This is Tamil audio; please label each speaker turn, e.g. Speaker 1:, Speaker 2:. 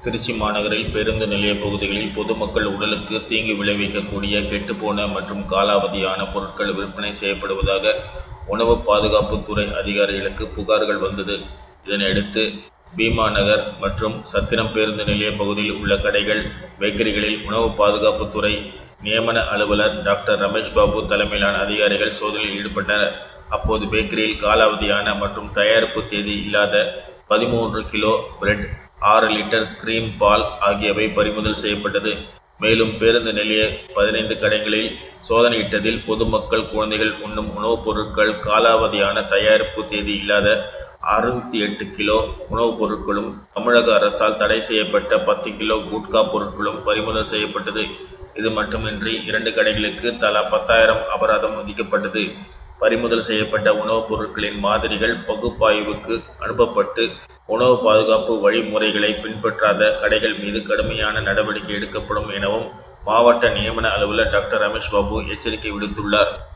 Speaker 1: திருச்சி மாநகரில் பேருந்து நிலைய பகுதிகளில் பொதுமக்கள் உடலுக்கு தீங்கு விளைவிக்கக்கூடிய கெட்டுப்போன மற்றும் காலாவதியான பொருட்கள் விற்பனை செய்யப்படுவதாக உணவு பாதுகாப்புத்துறை அதிகாரிகளுக்கு புகார்கள் வந்தது இதனையடுத்து பீமா நகர் மற்றும் சத்திரம் பேருந்து நிலைய பகுதியில் உள்ள கடைகள் பேக்கரிகளில் உணவு பாதுகாப்புத்துறை நியமன அலுவலர் டாக்டர் ரமேஷ் பாபு தலைமையிலான அதிகாரிகள் சோதனையில் ஈடுபட்டனர் அப்போது பேக்கரியில் காலாவதியான மற்றும் தயாரிப்பு தேதி இல்லாத பதிமூன்று கிலோ பிரெட் ஆறு லிட்டர் கிரீம் பால் ஆகியவை பறிமுதல் செய்யப்பட்டது மேலும் பேருந்து நிலைய பதினைந்து கடைகளில் சோதனையிட்டதில் பொதுமக்கள் குழந்தைகள் உண்ணும் உணவுப் பொருட்கள் காலாவதியான தயாரிப்பு தேதி இல்லாத அறுபத்தி எட்டு கிலோ உணவுப் பொருட்களும் தமிழக அரசால் தடை செய்யப்பட்ட பத்து கிலோ குட்கா பொருட்களும் பறிமுதல் செய்யப்பட்டது இது மட்டுமின்றி இரண்டு கடைகளுக்கு தலா பத்தாயிரம் அபராதம் விதிக்கப்பட்டது பறிமுதல் செய்யப்பட்ட உணவுப் பொருட்களின் மாதிரிகள் பகுப்பாய்வுக்கு அனுப்பப்பட்டு உணவு பாதுகாப்பு வழிமுறைகளை பின்பற்றாத கடைகள் மீது கடுமையான நடவடிக்கை எடுக்கப்படும் எனவும் மாவட்ட நியமன அலுவலர் டாக்டர் ரமேஷ் பாபு எச்சரிக்கை விடுத்துள்ளார்